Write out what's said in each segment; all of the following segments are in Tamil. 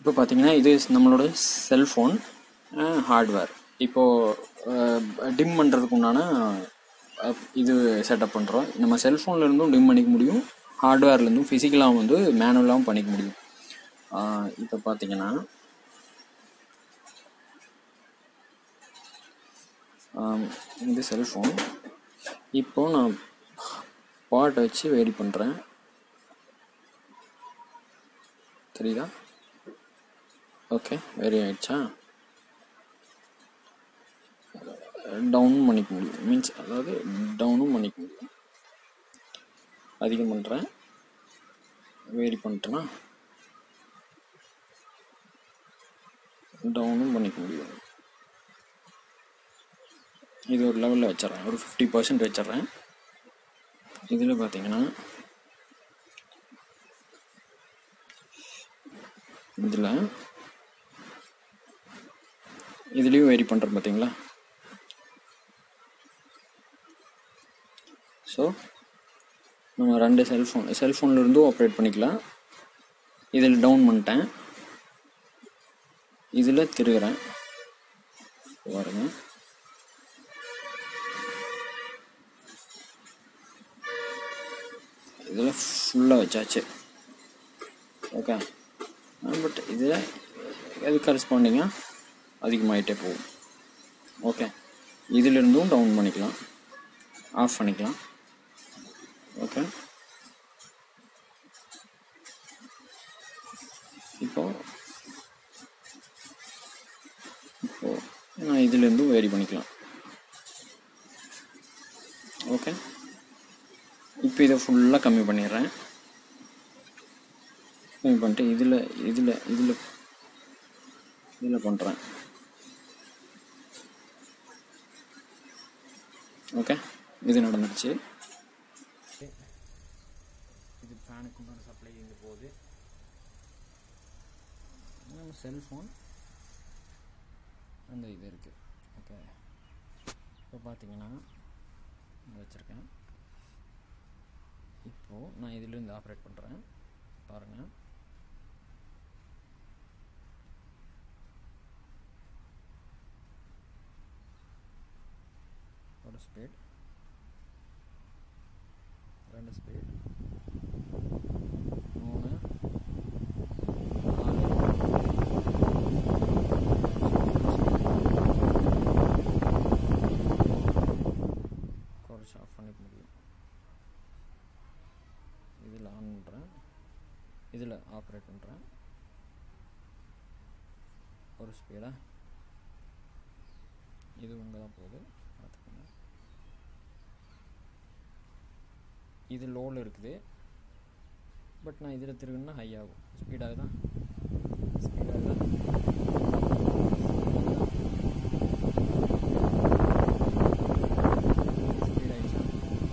இப்போ பார்த்தீங்கன்னா இது நம்மளோட செல்ஃபோன் ஹார்ட்வேர் இப்போது டிம் பண்ணுறதுக்கு உண்டான அஹ், இது செட்டப் பண்ணுறோம் நம்ம செல்ஃபோனில் இருந்தும் டிம் பண்ணிக்க முடியும் ஹார்ட்வேர்லேருந்தும் ஃபிசிக்கலாகவும் வந்து மேனுவலாகவும் பண்ணிக்க முடியும் இப்போ பார்த்தீங்கன்னா ஆம், இது செல்ஃபோன் இப்போ நான் பாட்டை வச்சு வேரி பண்ணுறேன் தெரியுதா ஓகே வேரி ஆயிடுச்சா டவுன் பண்ணிக்க முடியும் மீன்ஸ் அதாவது டவுனும் பண்ணிக்க முடியும் அதிகம் பண்ணுறேன் வேரி பண்ணிட்டேன்னா டவுனும் பண்ணிக்க முடியும் இது ஒரு லெவலில் வச்சிட்றேன் ஒரு ஃபிஃப்டி பர்சன்ட் வச்சிட்றேன் இதில் பார்த்தீங்கன்னா இதில் இதுலேயும் வேரி பண்ணுறேன் பார்த்தீங்களா ஸோ நம்ம ரெண்டு செல்ஃபோன் செல்ஃபோனில் இருந்தும் ஆப்ரேட் பண்ணிக்கலாம் இதில் டவுன் பண்ணிட்டேன் இதில் திருகிறேன் பாருங்க இதில் ஃபுல்லாக வச்சாச்சு ஓகே பட் இதில் அது கரஸ்பாண்டிங்காக அதிகமாகிட்டே போகும் ஓகே இதிலிருந்தும் டவுன் பண்ணிக்கலாம் ஆஃப் பண்ணிக்கலாம் ஓகே இப்போ இப்போ நான் இதிலிருந்தும் வேரி பண்ணிக்கலாம் ஓகே இப்போ இதை ஃபுல்லாக கம்மி பண்ணிடுறேன் கம்மி பண்ணிட்டு இதில் இதில் இதில் இதில் பண்ணுறேன் ஓகே இது நடந்துருச்சு இது ஃபேனுக்கு உண்டான சப்ளை இங்கே போகுது நம்ம செல்ஃபோன் அந்த இது இருக்குது ஓகே இப்போ பார்த்தீங்கன்னா வச்சுருக்கேன் இப்போது நான் இதிலேருந்து ஆப்ரேட் பண்ணுறேன் பாருங்கள் ஒரு ஸ்பீட் ரெண்டு ஸ்பீட் மூணு நாலு குறைச்சி ஆஃப் பண்ணிக்க முடியும் இதில் ஆன் பண்ணுறேன் இதில் ஆப்ரேட் பண்ணுறேன் ஒரு ஸ்பீடாக இது உங்க தான் போகுது பார்த்துக்கோங்க இது லோவில் இருக்குது பட் நான் இதில் திருகுன்னா ஹை ஆகும் ஸ்பீடாக தான் ஸ்பீடாக தான் ஸ்பீட் ஆயிடுச்சா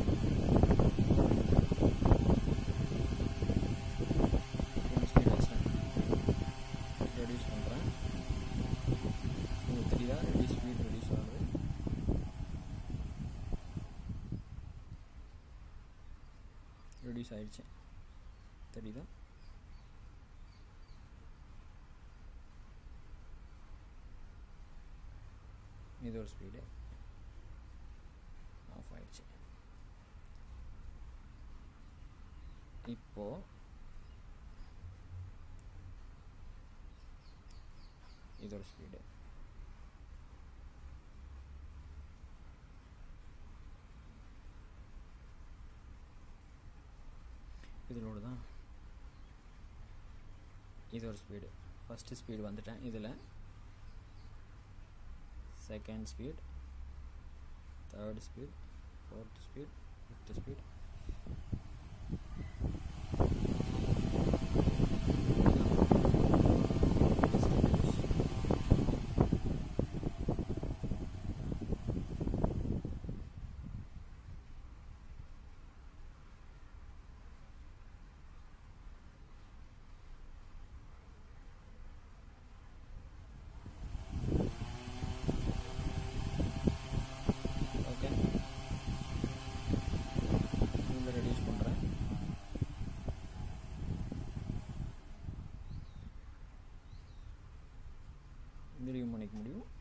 கொஞ்சம் ஸ்பீட் ஆச்சு ரெடியூஸ் பண்ணுறேன் உங்களுக்கு தெரியுதா ரெடியூஸ் ஸ்பீட் ரெடியூஸ் ஆகுது ரெடியூஸ் ஆயிடுச்சு தெரியுதா இது ஒரு ஸ்பீடு ஆஃப் ஆயிடுச்சு இப்போ இது ஒரு ஸ்பீடு இதிலோடு தான் இது ஒரு ஸ்பீடு ஃபஸ்ட்டு ஸ்பீடு வந்துட்டேன் இதில் second speed third speed fourth speed fifth speed okay இதில் ரெடியூஸ் இங்கேயும் பண்ணிக்க முடியும்